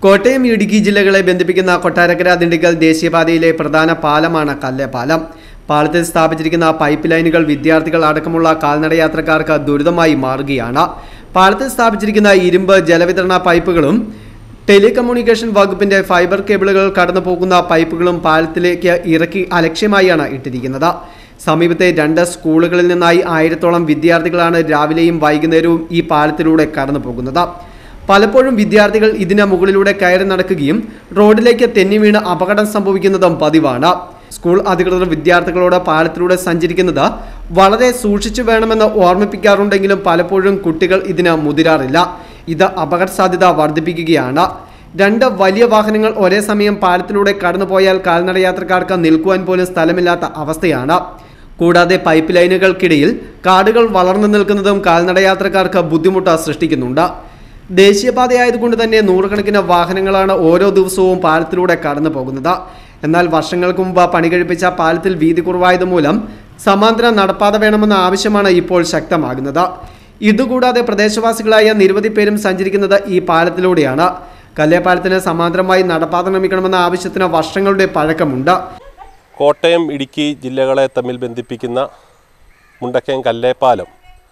കോട്ടയം ഇടുക്കി ജില്ലകളെ ബന്ധിപ്പിക്കുന്ന കൊട്ടാരക്കര ദിണ്ടിഗൽ ദേശീയപാതയിലെ പ്രധാന പാലമാണ് കല്ലേപ്പാലം പാലത്തിൽ സ്ഥാപിച്ചിരിക്കുന്ന പൈപ്പ് ലൈനുകൾ വിദ്യാർത്ഥികൾ അടക്കമുള്ള കാൽനടയാത്രക്കാർക്ക് ദുരിതമായി മാറുകയാണ് പാലത്തിൽ സ്ഥാപിച്ചിരിക്കുന്ന ഇരുമ്പ് ജലവിതരണ പൈപ്പുകളും ടെലികമ്മ്യൂണിക്കേഷൻ വകുപ്പിന്റെ ഫൈബർ കേബിളുകൾ കടന്നു പോകുന്ന പൈപ്പുകളും പാലത്തിലേക്ക് ഇറക്കി അലക്ഷ്യമായാണ് ഇട്ടിരിക്കുന്നത് സമീപത്തെ രണ്ട് സ്കൂളുകളിൽ നിന്നായി ആയിരത്തോളം വിദ്യാർത്ഥികളാണ് രാവിലെയും വൈകുന്നേരവും ഈ പാലത്തിലൂടെ കടന്നു പോകുന്നത് പലപ്പോഴും വിദ്യാർത്ഥികൾ ഇതിന് മുകളിലൂടെ കയറി നടക്കുകയും റോഡിലേക്ക് തെന്നി വീണ് അപകടം സംഭവിക്കുന്നതും പതിവാണ് സ്കൂൾ അധികൃതർ വിദ്യാർത്ഥികളോട് പാലത്തിലൂടെ സഞ്ചരിക്കുന്നത് വളരെ സൂക്ഷിച്ചു വേണമെന്ന് ഓർമ്മിപ്പിക്കാറുണ്ടെങ്കിലും പലപ്പോഴും കുട്ടികൾ ഇതിന് മുതിരാറില്ല ഇത് അപകട സാധ്യത വർദ്ധിപ്പിക്കുകയാണ് രണ്ട് വലിയ വാഹനങ്ങൾ ഒരേ സമയം പാലത്തിലൂടെ കടന്നുപോയാൽ കാൽനടയാത്രക്കാർക്ക് നിൽക്കുവാൻ പോലും സ്ഥലമില്ലാത്ത അവസ്ഥയാണ് കൂടാതെ പൈപ്പ് ലൈനുകൾക്കിടയിൽ കാടുകൾ വളർന്നു നിൽക്കുന്നതും കാൽനടയാത്രക്കാർക്ക് ബുദ്ധിമുട്ട് സൃഷ്ടിക്കുന്നുണ്ട് ദേശീയപാതയായതുകൊണ്ട് തന്നെ നൂറുകണക്കിന് വാഹനങ്ങളാണ് ഓരോ ദിവസവും പാലത്തിലൂടെ കടന്നു പോകുന്നത് എന്നാൽ വർഷങ്ങൾക്ക് മുമ്പ് പണി കഴിപ്പിച്ച പാലത്തിൽ വീതി കുറവായത് മൂലം സമാന്തര നടപ്പാത വേണമെന്ന ആവശ്യമാണ് ഇപ്പോൾ ശക്തമാകുന്നത് ഇതുകൂടാതെ പ്രദേശവാസികളായ നിരവധി പേരും സഞ്ചരിക്കുന്നത് ഈ പാലത്തിലൂടെയാണ് കല്ലേപ്പാലത്തിന് സമാന്തരമായി നടപ്പാത നിർമ്മിക്കണമെന്ന ആവശ്യത്തിന് വർഷങ്ങളുടെ പഴക്കമുണ്ട് കോട്ടയം ഇടുക്കി ജില്ലകളെ തമ്മിൽ ബന്ധിപ്പിക്കുന്ന മുണ്ടക്കയം കല്ലേപ്പാലം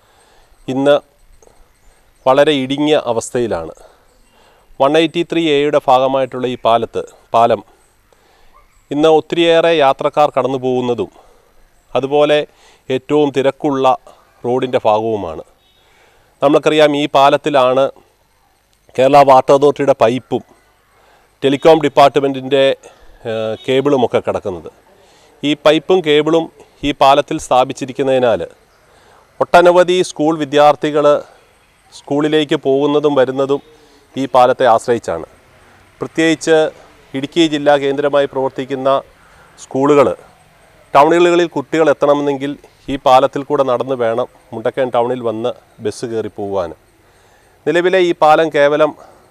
ഇന്ന് വളരെ ഇടുങ്ങിയ അവസ്ഥയിലാണ് വൺ എയ്റ്റി ത്രീ എയുടെ ഭാഗമായിട്ടുള്ള ഈ പാലത്ത് പാലം ഇന്ന് ഒത്തിരിയേറെ യാത്രക്കാർ കടന്നു പോകുന്നതും അതുപോലെ ഏറ്റവും തിരക്കുള്ള റോഡിൻ്റെ ഭാഗവുമാണ് നമുക്കറിയാം ഈ പാലത്തിലാണ് കേരള വാട്ടർ അതോറിറ്റിയുടെ പൈപ്പും ടെലികോം ഡിപ്പാർട്ട്മെൻറ്റിൻ്റെ കേബിളുമൊക്കെ കിടക്കുന്നത് ഈ പൈപ്പും കേബിളും ഈ പാലത്തിൽ സ്ഥാപിച്ചിരിക്കുന്നതിനാൽ ഒട്ടനവധി സ്കൂൾ വിദ്യാർത്ഥികൾ സ്കൂളിലേക്ക് പോകുന്നതും വരുന്നതും ഈ പാലത്തെ ആശ്രയിച്ചാണ് പ്രത്യേകിച്ച് ഇടുക്കി ജില്ലാ കേന്ദ്രമായി പ്രവർത്തിക്കുന്ന സ്കൂളുകൾ ടൗണുകളിൽ കുട്ടികൾ എത്തണമെന്നെങ്കിൽ ഈ പാലത്തിൽ കൂടെ നടന്നു വേണം മുണ്ടക്കയം ടൗണിൽ വന്ന് ബസ് കയറി പോകുവാൻ നിലവിലെ ഈ പാലം കേവലം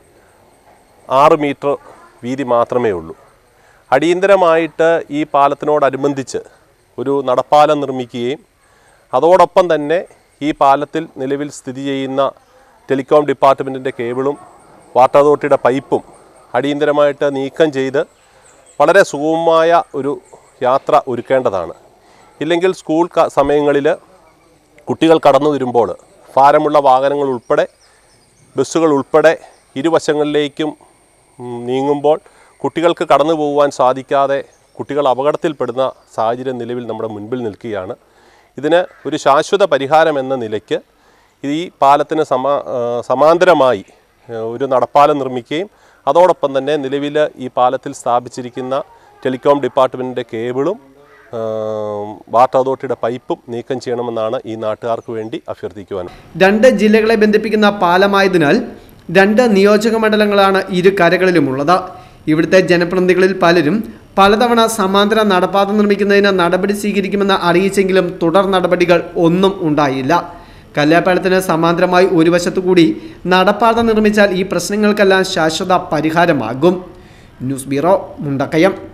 ആറ് മീറ്റർ വീതി മാത്രമേ ഉള്ളൂ അടിയന്തരമായിട്ട് ഈ പാലത്തിനോടനുബന്ധിച്ച് ഒരു നടപ്പാലം നിർമ്മിക്കുകയും അതോടൊപ്പം തന്നെ ഈ പാലത്തിൽ നിലവിൽ സ്ഥിതി ചെയ്യുന്ന ടെലികോം ഡിപ്പാർട്ട്മെൻറ്റിൻ്റെ കേബിളും വാട്ടർ അതോറിറ്റിയുടെ പൈപ്പും അടിയന്തരമായിട്ട് നീക്കം ചെയ്ത് വളരെ സുഗമമായ ഒരു യാത്ര ഒരുക്കേണ്ടതാണ് ഇല്ലെങ്കിൽ സ്കൂൾ ക- സമയങ്ങളിൽ കുട്ടികൾ കടന്നു വരുമ്പോൾ ഭാരമുള്ള വാഹനങ്ങൾ ഉൾപ്പെടെ ബസ്സുകൾ ഉൾപ്പെടെ ഇരുവശങ്ങളിലേക്കും ഉം, നീങ്ങുമ്പോൾ കുട്ടികൾക്ക് കടന്നു പോകുവാൻ സാധിക്കാതെ കുട്ടികൾ അപകടത്തിൽപ്പെടുന്ന സാഹചര്യം നിലവിൽ നമ്മുടെ മുൻപിൽ നിൽക്കുകയാണ് ഇതിന് ഒരു ശാശ്വത പരിഹാരം എന്ന നിലയ്ക്ക് ഈ പാലത്തിന് സമാ ആ, സമാന്തരമായി ആ, ഒരു നടപ്പാലം നിർമ്മിക്കുകയും അതോടൊപ്പം തന്നെ നിലവിൽ ഈ പാലത്തിൽ സ്ഥാപിച്ചിരിക്കുന്ന ടെലികോം ഡിപ്പാർട്ട്മെൻറ്റിൻ്റെ കേബിളും ആ, വാട്ടർ അതോറിറ്റിയുടെ പൈപ്പും നീക്കം ചെയ്യണമെന്നാണ് ഈ നാട്ടുകാർക്ക് വേണ്ടി അഭ്യർത്ഥിക്കുവാൻ രണ്ട് ജില്ലകളെ ബന്ധിപ്പിക്കുന്ന പാലമായതിനാൽ രണ്ട് നിയോജക മണ്ഡലങ്ങളാണ് ഇരു കരകളിലുമുള്ളത് ഇവിടുത്തെ ജനപ്രതിനിധികളിൽ പലരും പലതവണ സമാന്തര നടപ്പാത നിർമ്മിക്കുന്നതിന് നടപടി സ്വീകരിക്കുമെന്ന് അറിയിച്ചെങ്കിലും തുടർ നടപടികൾ ഒന്നും ഉണ്ടായില്ല കല്യാപ്പാലത്തിന് സമാന്തരമായി ഒരു വശത്തുകൂടി നടപ്പാത നിർമ്മിച്ചാൽ ഈ പ്രശ്നങ്ങൾക്കെല്ലാം ശാശ്വത പരിഹാരമാകും ന്യൂസ് ബ്യൂറോ മുണ്ടക്കയം